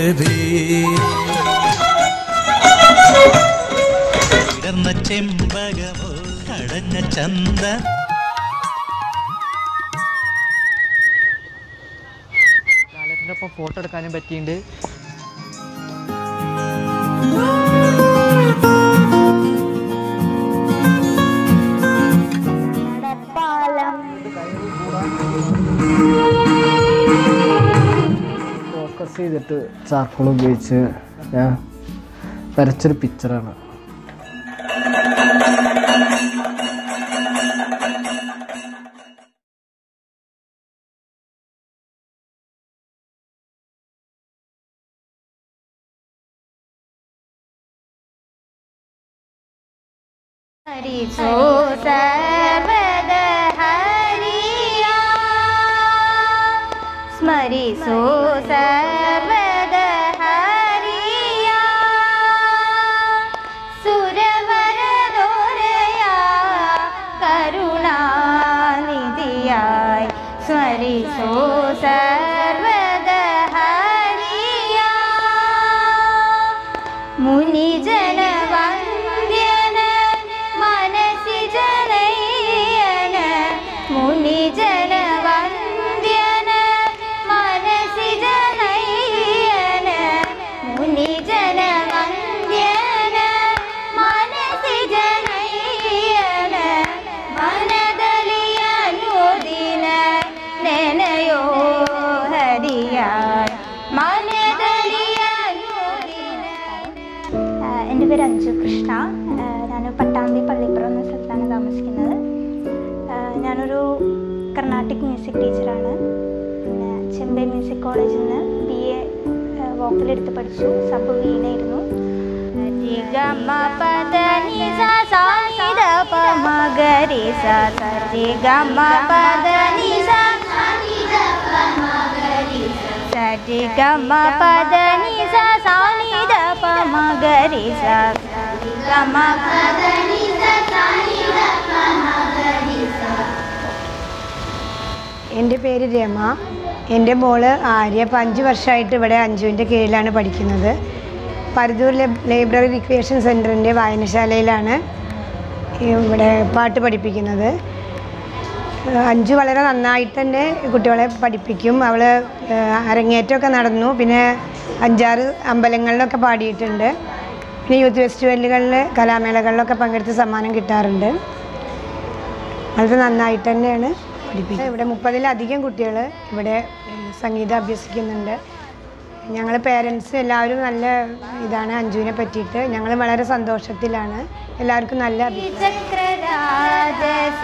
പൂവേ വിടർന്ന ചെമ്പകമോ കടഞ്ഞ ചന്ദ ലാലേട്ടൻ്റെ ഒപ്പം ഫോട്ടോ എടുക്കാനും പറ്റിയിട്ടുണ്ട് ഫോക്കസ് ചെയ്തിട്ട് ചാർക്കോൾ ഉപയോഗിച്ച് ഞാൻ വരച്ചൊരു പിക്ചറാണ് ഹരിസോ സർവദ ഹരിയാ സ്മരിസോ സർവദ ഹരിയാ സുരവരദോരയാ കരുണാനിധിയായി സ്മരിസോ സർവദ ഹരിയാ മുനിജന വന്ദ്യന മനസി ജനയന മുനിജന വന്ദ്യന മനസി ജനയന മുനിജന വന്ദ്യന മനസി ജനയന മനദലിയനുദിന നെനയോ ഹരിയായി മനദലിയനുദിന ആഹ് എൻ്റെ പേര് അഞ്ജു കൃഷ്ണ ആഹ് ഞാൻ പട്ടാമ്പി പള്ളിപ്പുറം എന്ന സ്ഥലത്താണ് താമസിക്കുന്നത് ആഹ് ഞാനൊരു കർണാട്ടിക് മ്യൂസിക് ടീച്ചറാണ് പിന്നെ ചെമ്പൈ മ്യൂസിക് കോളേജിൽ നിന്ന് ബി എ വോക്കലെടുത്ത് പഠിച്ചു സബ് വീണായിരുന്നു ഗമ പദ നി സ സ നി ധ പ മ ഗ രി സ സ രി ഗമ പദ നി സ സ രി ഗമ പദ നി സ സ നി ധ പ മ ഗ രി സ ഗമ പദ നി സ സ നി ധ പ മ ഗ രി സ എൻ്റെ പേര് രമ എൻ്റെ മോള് ആര്യ ഇപ്പം അഞ്ച് വർഷമായിട്ട് ഇവിടെ അഞ്ജുവിൻ്റെ കീഴിലാണ് പഠിക്കുന്നത് പരദൂർ ലൈ- ലൈബ്രറി റിക്രിയേഷൻ സെൻറ്ററിൻ്റെ വായനശാലയിലാണ് ഇവിടെ പാട്ട് പഠിപ്പിക്കുന്നത് അഞ്ചു വളരെ നന്നായിട്ട് തന്നെ കുട്ടികളെ പഠിപ്പിക്കും അവൾ അരങ്ങേറ്റമൊക്കെ നടന്നു പിന്നെ അഞ്ചാറ് അമ്പലങ്ങളിലൊക്കെ പാടിയിട്ടുണ്ട് പിന്നെ യൂത്ത് ഫെസ്റ്റിവലുകളിൽ കലാമേളകളിലൊക്കെ പങ്കെടുത്ത് സമ്മാനം കിട്ടാറുണ്ട് വളരെ നന്നായിട്ട് തന്നെയാണ് പഠിപ്പിക്കുന്നത് ഇവിടെ മുപ്പതിലധികം കുട്ടികൾ ഇവിടെ ഏഹ്, സംഗീതം അഭ്യസിക്കുന്നുണ്ട് ഞങ്ങൾ പേരൻസ് എല്ലാവരും നല്ല ഇതാണ് അഞ്ജുവിനെ പറ്റിയിട്ട് ഞങ്ങൾ വളരെ സന്തോഷത്തിലാണ് എല്ലാവർക്കും നല്ല അഭിപ്രായം ചക്രരാജ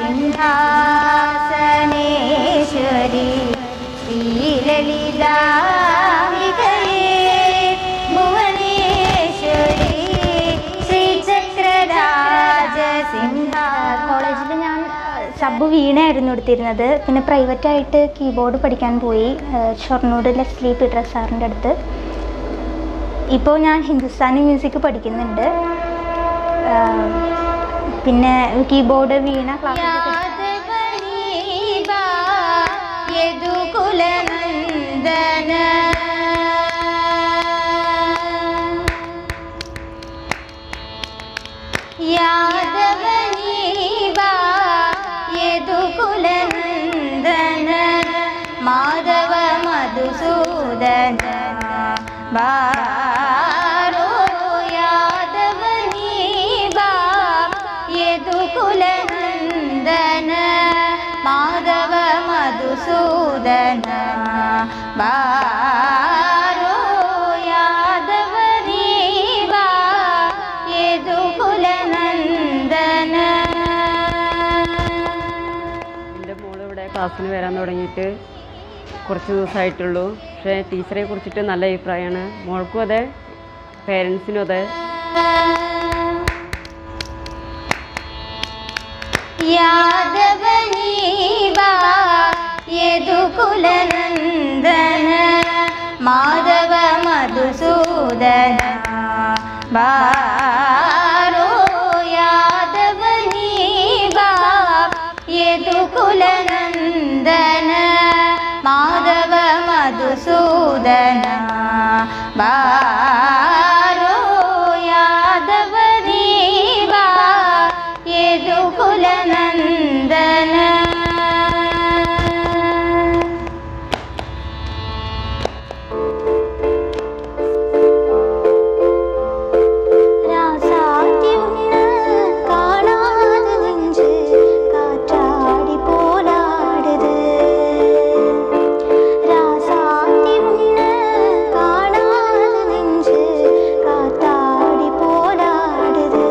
സിംഹാസനേശ്വരി ശ്രീലളിതാംബികയേ ഭുവനേശ്വരി ശ്രീചക്രരാജ സിംഹാ കോളേജിൽ ഞാൻ സബ് വീണായിരുന്നു എടുത്തിരുന്നത് പിന്നെ പ്രൈവറ്റായിട്ട് കീബോർഡ് പഠിക്കാൻ പോയി ആഹ് ഷൊർണൂർ ലെസ്ലി പീറ്റർ സാറിൻ്റെ അടുത്ത് ഇപ്പോൾ ഞാൻ ഹിന്ദുസ്ഥാനി മ്യൂസിക് പഠിക്കുന്നുണ്ട് ആഹ് പിന്നെ കീബോർഡ് വീണ ക്ലാസ് യാദവനീബാ യദുകുലനന്ദന യാദവനീബാ യദുകുലനന്ദന മാധവ മധുസൂദന ബാരോ യാദവനീബാ യദുകുലനന്ദന മാധവ മധുസൂദന ബാരോ യാദവനീബാ യദുകുലനന്ദന എൻ്റെ മോള് ഇവിടെ ക്ലാസ്സിന് വരാൻ തുടങ്ങിയിട്ട് കുറച്ച് ദിവസമായിട്ടുള്ളൂ പക്ഷേ ടീച്ചറെ കുറിച്ചിട്ട് നല്ല അഭിപ്രായമാണ് മോൾക്കും അതെ പേരൻസിനും അതെ യാദവനീബാ യദുകുലനന്ദന മാധവ മധുസൂദന ബാരോ യാദവനീബാ യദുകുലനന്ദന മാധവ മധുസൂദന ബാരോ യാദവ ദീവാ യദുകുല നന്ദന രാസാത്തി ഒന്ന് കാണാതെ നെഞ്ച് കാറ്റാടി പോലാടുത് രാസാത്തി ഒന്ന് കാണാതെ നെഞ്ച് കാറ്റാടി പോലാടുത്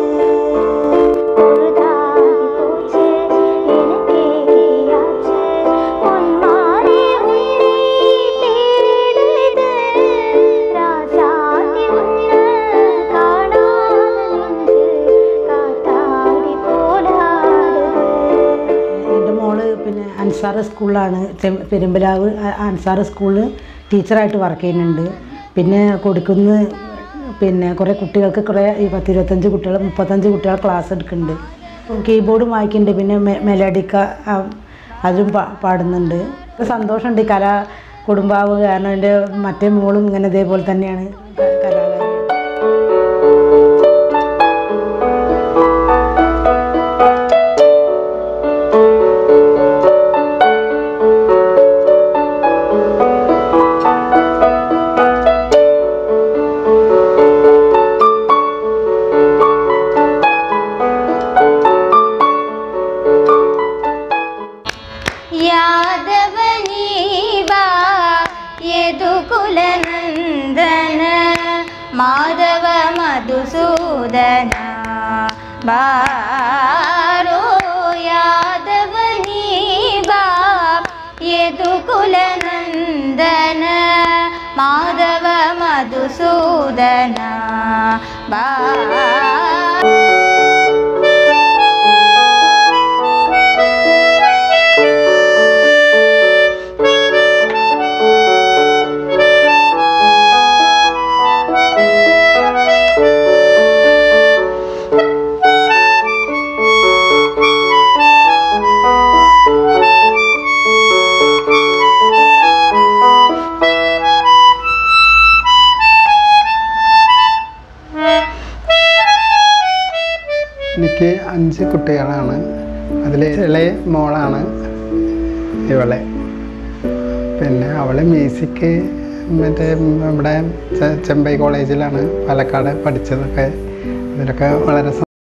பொழுதாகி போச்சு எனக்கே ஆச்சு பொன்மாரி உன்னை தேடுது ராசாதி உன்னை காணாத நெஞ்சு காத்தாடி போலாடுது എൻ്റെ മോള് പിന്നെ അൻസാർ സ്കൂളിലാണ് ചെ- പെരുമ്പലാവ് അ- അൻസാർ സ്കൂളിൽ ടീച്ചറായിട്ട് വർക്ക് ചെയ്യുന്നുണ്ട് പിന്നെ കൊടുക്കുന്ന പിന്നെ കുറേ കുട്ടികൾക്ക് കുറേ ഈ പത്തിരുപത്തഞ്ച് കുട്ടികൾ മുപ്പത്തഞ്ച് കുട്ടികൾ ക്ലാസ് എടുക്കുന്നുണ്ട് കീബോർഡും വായിക്കുന്നുണ്ട് പിന്നെ മെ മെലഡിക്ക ആ, അതും പാ പാടുന്നുണ്ട് സന്തോഷമുണ്ട് ഈ കലാ കുടുംബാവ് കാരണം എൻ്റെ മറ്റേ മോളും ഇങ്ങനെ ഇതേപോലെ തന്നെയാണ് ക- കലാകാരി यादवनीवा यदुकुलनन्दन माधव मधुसूदन बारो यादवनीवा यदुकुलनन्दन माधव मधुसूदन बा എനിക്ക് അഞ്ച് കുട്ടികളാണ് അതിൽ ഇളയ മോളാണ് ഇവളെ പിന്നെ അവള് മ്യൂസിക് മറ്റേ ഇവിടെ ചെ- ചെമ്പൈ കോളേജിലാണ് പാലക്കാട് പഠിച്ചതൊക്കെ ഇതിലൊക്കെ വളരെ സ-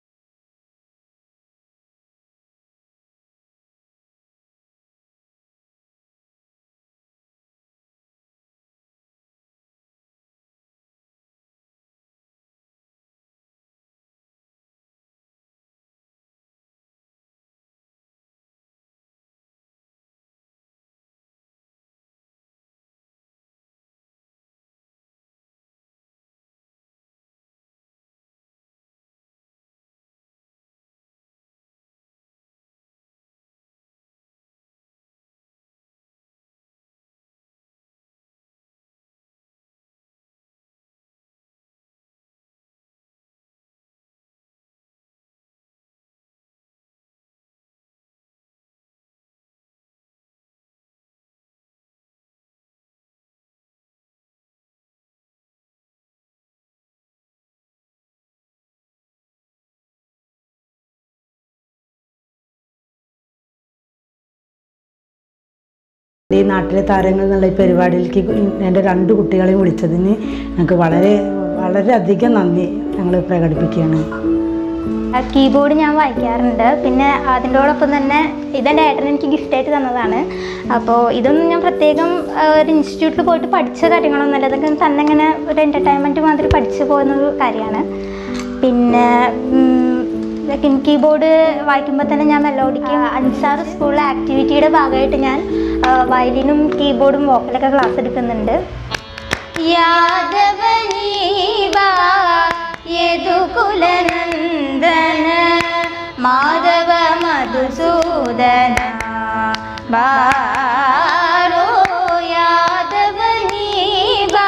ഈ നാട്ടിലെ താരങ്ങൾ എന്നുള്ള ഈ പരിപാടിയിലേക്ക് എൻ്റെ രണ്ട് കുട്ടികളെയും വിളിച്ചതിന് ഞങ്ങൾക്ക് വളരെ വളരെയധികം നന്ദി ഞങ്ങൾ പ്രകടിപ്പിക്കുകയാണ് കീബോർഡ് ഞാൻ വായിക്കാറുണ്ട് പിന്നെ അതിൻ്റോടൊപ്പം തന്നെ ഇതെൻ്റെ ഏട്ടൻ എനിക്ക് ഗിഫ്റ്റായിട്ട് തന്നതാണ് അപ്പോൾ ഇതൊന്നും ഞാൻ പ്രത്യേകം ആ, ഒരു ഇൻസ്റ്റിറ്റ്യൂട്ടിൽ പോയിട്ട് പഠിച്ച കാര്യങ്ങളൊന്നുമല്ല ഇതൊക്കെ തന്നെ ഇങ്ങനെ ഒരു എൻ്റർടൈൻമെൻറ്റ് മാതിരി പഠിച്ചു പോകുന്നൊരു കാര്യമാണ് പിന്നെ കീബോർഡ് വായിക്കുമ്പോൾ തന്നെ ഞാൻ മെലോഡിക്ക് അൻസാർ സ്കൂളിലെ ആക്ടിവിറ്റിയുടെ ഭാഗമായിട്ട് ഞാൻ ആ, വയലിനും കീബോർഡും വോക്കലൊക്കെ ക്ലാസ് എടുക്കുന്നുണ്ട് यादवनीवा यदुकुलनन्दन माधव मधुसूदन बारो यादवनीवा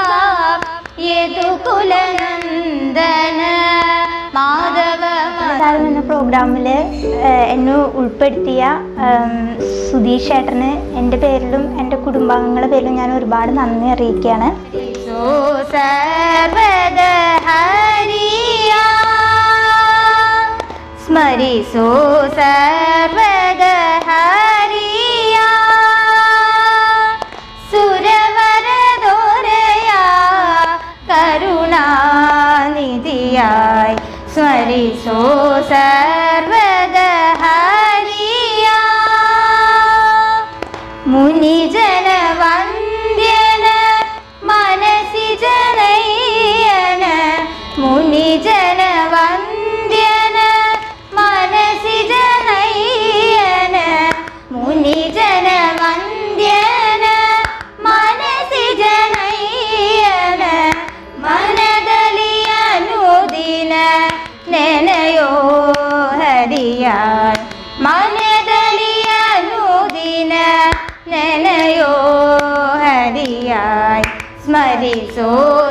यदुकुलनन्दन माधव എന്തായാലും എന്ന പ്രോഗ്രാമിൽ എന്നെ ഉൾപ്പെടുത്തിയ ഉം, സുധീഷ് ചേട്ടന് എൻ്റെ പേരിലും എൻ്റെ കുടുംബാംഗങ്ങളുടെ പേരിലും ഞാൻ ഒരുപാട് നന്ദി അറിയിക്കുകയാണ് सो സർവദ ഹരിയാ സ്മരിസോ സർവദ ഹരിയാ സുരവരദോരയാ കരുണാനിധിയായി സ്മരിസോ സർവദ ഹരിയാ മുനിജന വന്ദ്യന മനസി ജനയ്യന മുനിജന വന്ദ്യന മനസി ജനയ്യന മുനിജന വന്ദ്യന മനസി ജനയ്യന മനദലിയ അനുദിന ನೆನೆಯೋ ಹರಿಯಾಳ್ ಮನದಲ್ಲಿ ಅನುದಿನ ನೆನೆಯೋ ಹರಿಯಾಳ್ ಸ್ಮರಿಸೋ